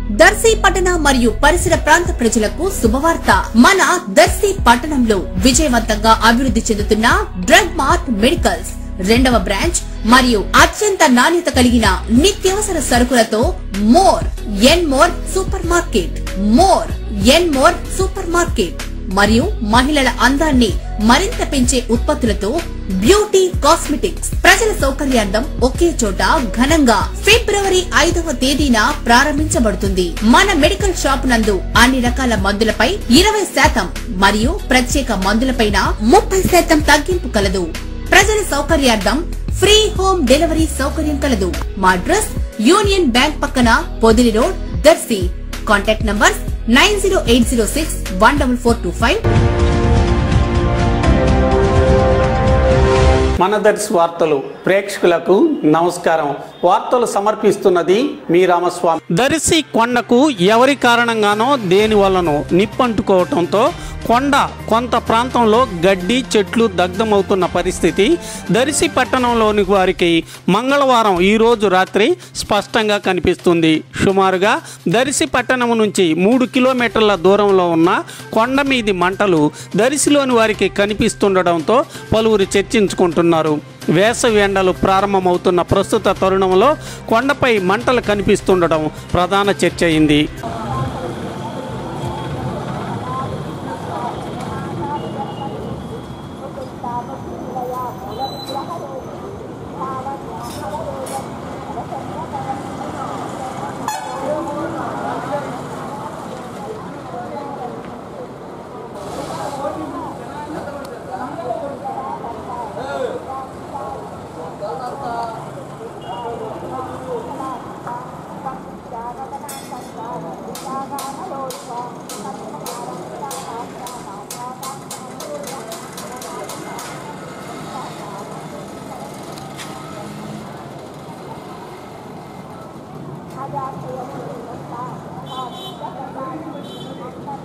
దర్శి పట్టణ మరియు పరిసర ప్రాంత ప్రజలకు శుభవార్త మన దర్శి పట్టణంలో విజయవంతంగా అభివృద్ధి చెందుతున్న డ్రగ్ మార్ట్ మెడికల్స్ రెండవ బ్రాంచ్ మరియు అత్యంత నాణ్యత కలిగిన నిత్యావసర సరుకులతో more n more supermarket more n more supermarket మరియు మహిళల అందాన్ని మరింత పెంచే ఉత్పత్తులతో బ్యూటీ కాస్మెటిక్స్ ప్రజల సౌకర్యార్థం ఒకే చోట ఘనంగా ఫిబ్రవరి ఐదవ తేదీన ప్రారంభించబడుతుంది మన మెడికల్ షాప్ నందు అన్ని రకాల మందులపై ఇరవై శాతం మరియు ప్రత్యేక మందులపైన ముప్పై శాతం తగ్గింపు కలదు ప్రజల సౌకర్యార్థం ఫ్రీ హోమ్ డెలివరీ సౌకర్యం కలదు మా అడ్రస్ యూనియన్ బ్యాంక్ పక్కన Podili road Darsi contact number nine zero eight zero six one double four two five మన దర్శి వార్తలు ప్రేక్షకులకు నమస్కారం వార్తలు సమర్పిస్తున్నది మీ రామస్వామి దర్శి కొండకు ఎవరి కారణంగానో దేని వల్లనో నిప్పంటుకోవటంతో కొండ కొంత ప్రాంతంలో గడ్డి చెట్లు దగ్ధమవుతున్న పరిస్థితి దర్శి పట్టణంలోని వారికి మంగళవారం ఈ రోజు రాత్రి స్పష్టంగా కనిపిస్తుంది సుమారుగా దర్శి పట్టణం నుంచి మూడు కిలోమీటర్ల దూరంలో ఉన్న కొండ మీది మంటలు దర్శిలోని వారికి కనిపిస్తుండడంతో పలువురు చర్చించుకుంటున్నారు వేసవి ఎండలు ప్రారంభమవుతున్న ప్రస్తుత తరుణంలో కొండపై మంటలు కనిపిస్తుండడం ప్రధాన చర్చ అయింది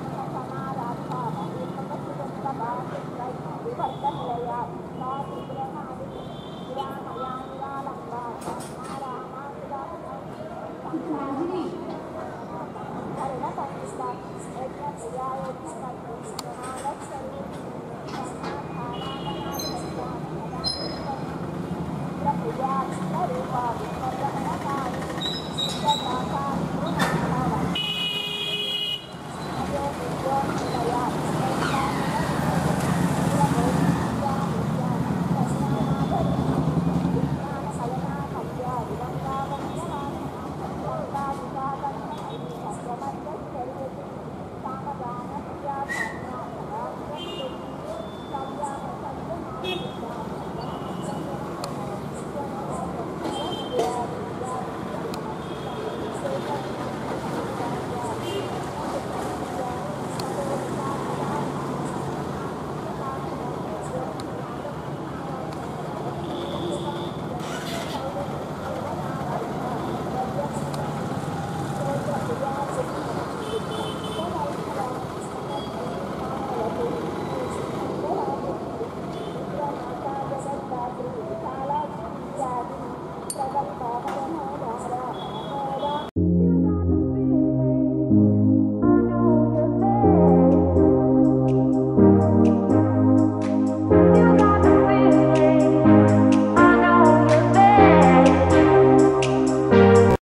సమారాధ